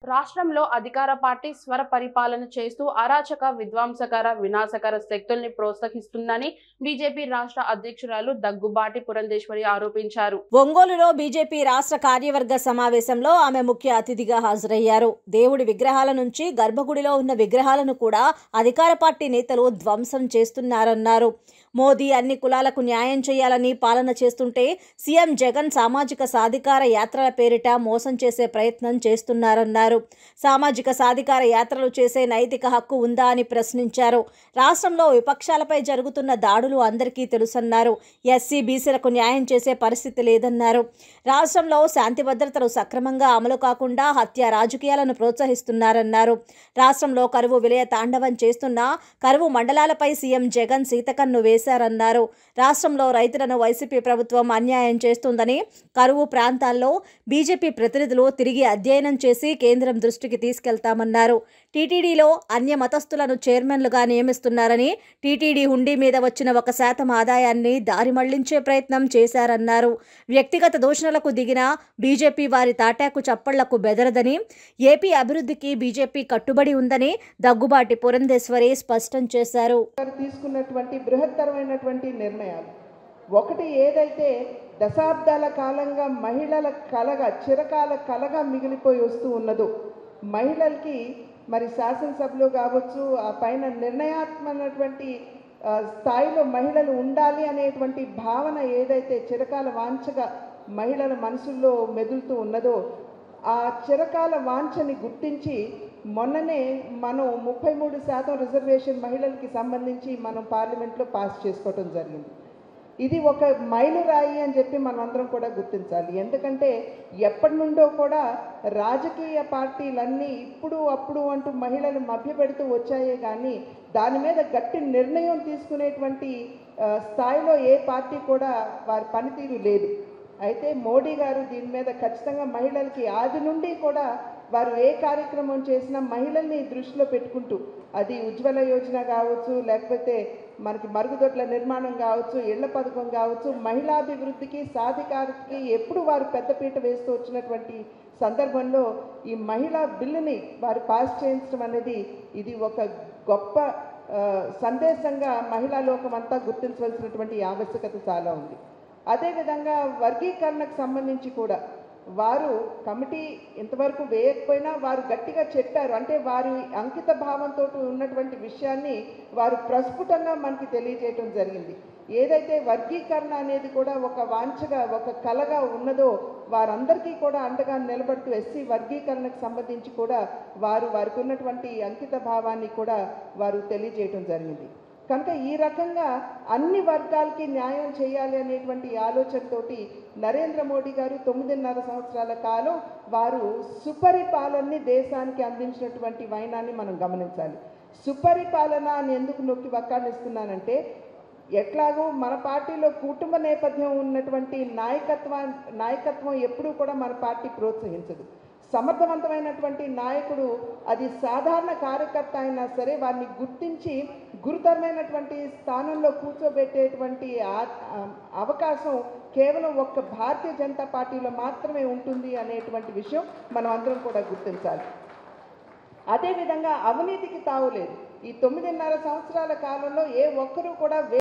రాష్ట్రంలో అధికార పార్టీ స్వర పరిపాలన చేస్తూ అరాచక విధ్వంసకర వినాశకర శక్తుల్ని ప్రోత్సహిస్తుందని బీజేపీ రాష్ట్ర అధ్యక్షురాలు దగ్గుబాటి పురంధేశ్వరి ఆరోపించారు ఒంగోలులో బీజేపీ రాష్ట్ర కార్యవర్గ సమావేశంలో ఆమె ముఖ్య అతిథిగా హాజరయ్యారు దేవుడి విగ్రహాల నుంచి గర్భగుడిలో ఉన్న విగ్రహాలను కూడా అధికార పార్టీ నేతలు ధ్వంసం చేస్తున్నారన్నారు మోదీ అన్ని కులాలకు న్యాయం చేయాలని పాలన చేస్తుంటే సీఎం జగన్ సామాజిక సాధికార యాత్రల పేరిట మోసం చేసే ప్రయత్నం చేస్తున్నారన్నారు సామాజిక సాధికార యాత్రలు చేసే నైతిక హక్కు ఉందా అని ప్రశ్నించారు రాష్ట్రంలో విపక్షాలపై జరుగుతున్న దాడులు అందరికీ తెలుసన్నారు ఎస్సీ బీసీలకు న్యాయం చేసే పరిస్థితి లేదన్నారు రాష్ట్రంలో శాంతి భద్రతలు సక్రమంగా అమలు కాకుండా హత్య రాజకీయాలను ప్రోత్సహిస్తున్నారన్నారు రాష్ట్రంలో కరువు విలయ తాండవం చేస్తున్న కరువు మండలాలపై సీఎం జగన్ సీతకన్ను వేశారన్నారు రాష్ట్రంలో రైతులను వైసీపీ ప్రభుత్వం అన్యాయం చేస్తుందని కరువు ప్రాంతాల్లో బీజేపీ ప్రతినిధులు తిరిగి అధ్యయనం చేసి కేంద్రం దృష్టికి తీసుకెళ్తామన్నారు టీటీడీలో అన్య మతస్థులను చైర్మన్లుగా నియమిస్తున్నారని టీటీడీ హుండీ మీద వచ్చిన ఒక శాతం ఆదాయాన్ని దారి మళ్లించే ప్రయత్నం చేశారన్నారు వ్యక్తిగత దూషణలకు దిగిన బీజేపీ వారి తాటాకు చప్పళ్లకు బెదరదని ఏపీ అభివృద్ధికి బీజేపీ కట్టుబడి ఉందని దగ్గుబాటి పురంధేశ్వరి స్పష్టం చేశారు గారు తీసుకున్నటువంటి బృహత్తరమైనటువంటి నిర్ణయాలు ఒకటి ఏదైతే దశాబ్దాల కాలంగా మహిళల కలగా చిరకాల కలగా మిగిలిపోయి వస్తూ ఉన్నదో మహిళలకి మరి శాసనసభలో కావచ్చు ఆ పైన నిర్ణయాత్మకమైనటువంటి ఆ, స్థాయిలో మహిళలు ఉండాలి అనేటువంటి భావన ఏదైతే చిరకాల వాంఛగా మహిళల మనసుల్లో మెదులుతూ ఉన్నదో ఆ చిరకాల వాంఛని గుర్తించి మొన్ననే మనం ముప్పై మూడు శాతం రిజర్వేషన్ మహిళలకి సంబంధించి మనం పార్లమెంట్లో పాస్ చేసుకోవటం జరిగింది ఇది ఒక మైలురాయి అని చెప్పి మనం అందరం కూడా గుర్తించాలి ఎందుకంటే ఎప్పటి నుండో కూడా రాజకీయ పార్టీలన్నీ ఇప్పుడు అప్పుడు అంటూ మహిళలు మభ్యపెడుతూ వచ్చాయే కానీ దాని మీద గట్టి నిర్ణయం తీసుకునేటువంటి ఆ, స్థాయిలో ఏ పార్టీ కూడా వారి పనితీరు లేదు అయితే మోడీ గారు దీని మీద ఖచ్చితంగా మహిళలకి ఆది నుండి కూడా వారు ఏ కార్యక్రమం చేసినా మహిళల్ని దృష్టిలో పెట్టుకుంటూ అది ఉజ్వల యోజన కావచ్చు లేకపోతే మనకి మరుగుదొడ్ల నిర్మాణం కావచ్చు ఇళ్ల పథకం కావచ్చు మహిళాభివృద్ధికి సాధికారతకి ఎప్పుడు వారు పెద్దపీట వేస్తూ వచ్చినటువంటి సందర్భంలో ఈ మహిళా బిల్లుని వారు పాస్ చేయించడం అనేది ఇది ఒక గొప్ప ఆ, సందేశంగా మహిళా లోకం అంతా గుర్తించవలసినటువంటి ఆవశ్యకత చాలా ఉంది అదేవిధంగా వర్గీకరణకు సంబంధించి కూడా వారు కమిటీ ఇంతవరకు వేయకపోయినా వారు గట్టిగా చెప్పారు అంటే వారి అంకిత భావంతో ఉన్నటువంటి విషయాన్ని వారు ప్రస్ఫుటంగా మనకి తెలియజేయటం జరిగింది ఏదైతే వర్గీకరణ అనేది కూడా ఒక వాంఛగా ఒక కలగా ఉన్నదో వారందరికీ కూడా అండగా నిలబడుతూ ఎస్సీ వర్గీకరణకు సంబంధించి కూడా వారు వారికి ఉన్నటువంటి అంకిత భావాన్ని కూడా వారు తెలియజేయటం జరిగింది కనుక ఈ రకంగా అన్ని వర్గాలకి న్యాయం చేయాలి అనేటువంటి ఆలోచనతోటి నరేంద్ర మోడీ గారు తొమ్మిదిన్నర సంవత్సరాల కాలం వారు సుపరిపాలనని దేశానికి అందించినటువంటి వైనాన్ని మనం గమనించాలి సుపరిపాలన అని ఎందుకు నొక్కి వక్కాణిస్తున్నానంటే ఎట్లాగో మన పార్టీలో కుటుంబ నేపథ్యం ఉన్నటువంటి నాయకత్వ నాయకత్వం ఎప్పుడూ కూడా మన పార్టీ ప్రోత్సహించదు సమర్థవంతమైనటువంటి నాయకుడు అది సాధారణ కార్యకర్త అయినా సరే వారిని గుర్తించి గురుతరమైనటువంటి స్థానంలో కూర్చోబెట్టేటువంటి ఆ- ఆ- అవకాశం కేవలం ఒక్క భారతీయ జనతా పార్టీలో మాత్రమే ఉంటుంది అనేటువంటి విషయం మనం అందరం కూడా గుర్తించాలి అదేవిధంగా అవినీతికి తావులేదు ఈ తొమ్మిదిన్నర సంవత్సరాల కాలంలో ఏ ఒక్కరూ కూడా